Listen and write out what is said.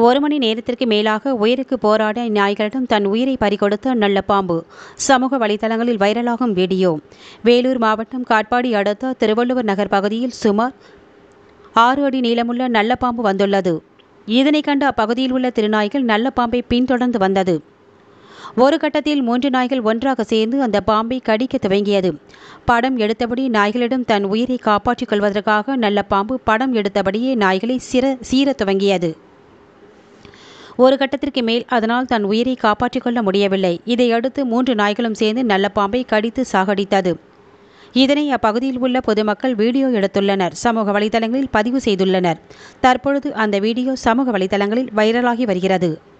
ஒரு மணி நேரத்திற்கு மேலாக உயிருக்கு போராட நாய்களிடம் தன் உயிரை பறிகொடுத்த நல்ல பாம்பு சமூக வலைதளங்களில் வைரலாகும் வீடியோ வேலூர் மாவட்டம் காட்பாடி அடுத்த திருவள்ளுவர் நகர் பகுதியில் சுமார் ஆறு அடி நீளமுள்ள நல்ல பாம்பு வந்துள்ளது இதனை கண்டு அப்பகுதியில் உள்ள திருநாய்கள் நல்ல பாம்பை பின்தொடர்ந்து வந்தது ஒரு கட்டத்தில் மூன்று நாய்கள் ஒன்றாக சேர்ந்து அந்த பாம்பை கடிக்க துவங்கியது படம் எடுத்தபடி நாய்களிடம் தன் உயிரை காப்பாற்றிக் கொள்வதற்காக நல்ல பாம்பு படம் எடுத்தபடியே நாய்களை சிற சீரத் துவங்கியது ஒரு கட்டத்திற்கு மேல் அதனால் தன் உயிரை காப்பாற்றிக் கொள்ள முடியவில்லை இதையடுத்து மூன்று நாய்களும் சேர்ந்து நல்ல பாம்பை கடித்து சாகடித்தது இதனை அப்பகுதியில் உள்ள பொதுமக்கள் வீடியோ எடுத்துள்ளனர் சமூக வலைதளங்களில் பதிவு செய்துள்ளனர் தற்பொழுது அந்த வீடியோ சமூக வலைதளங்களில் வைரலாகி வருகிறது